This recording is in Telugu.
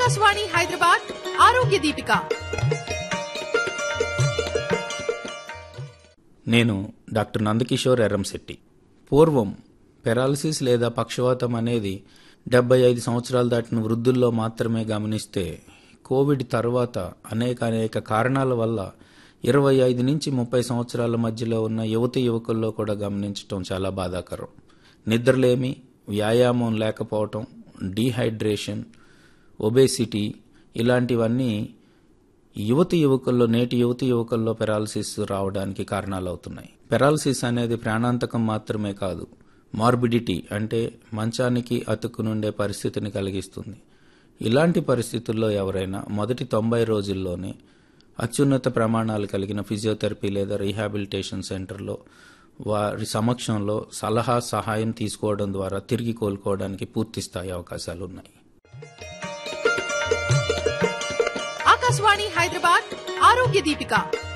ఆకాశవాణి హైదరాబాద్ ఆరోగ్య దీపిక నేను డాక్టర్ నందకిషోర్ ఎర్రంశెట్టి పూర్వం పెరాలసిస్ లేదా పక్షవాతం అనేది డెబ్బై ఐదు సంవత్సరాలు దాటిన వృద్ధుల్లో మాత్రమే గమనిస్తే కోవిడ్ తర్వాత అనేక అనేక కారణాల వల్ల ఇరవై ఐదు నుంచి ముప్పై సంవత్సరాల మధ్యలో ఉన్న యువతి యువకుల్లో కూడా గమనించడం చాలా బాధాకరం నిద్రలేమి వ్యాయామం లేకపోవటం డీహైడ్రేషన్ ఒబేసిటీ ఇలాంటివన్నీ యువతి యువకుల్లో నేటి యువతి యువకుల్లో పెరాలసిస్ రావడానికి కారణాలు అవుతున్నాయి పెరాలసిస్ అనేది ప్రాణాంతకం మాత్రమే కాదు మార్బిడిటీ అంటే మంచానికి అతుక్కునుండే పరిస్థితిని కలిగిస్తుంది ఇలాంటి పరిస్థితుల్లో ఎవరైనా మొదటి తొంభై రోజుల్లోనే అత్యున్నత ప్రమాణాలు కలిగిన ఫిజియోథెరపీ లేదా రీహాబిలిటేషన్ సెంటర్లో వారి సమక్షంలో సలహా సహాయం తీసుకోవడం ద్వారా తిరిగి కోలుకోవడానికి పూర్తి స్థాయి అవకాశాలు ఉన్నాయి ఆకాశవాణి హైదరాబాద్ ఆరోగ్య దీపిక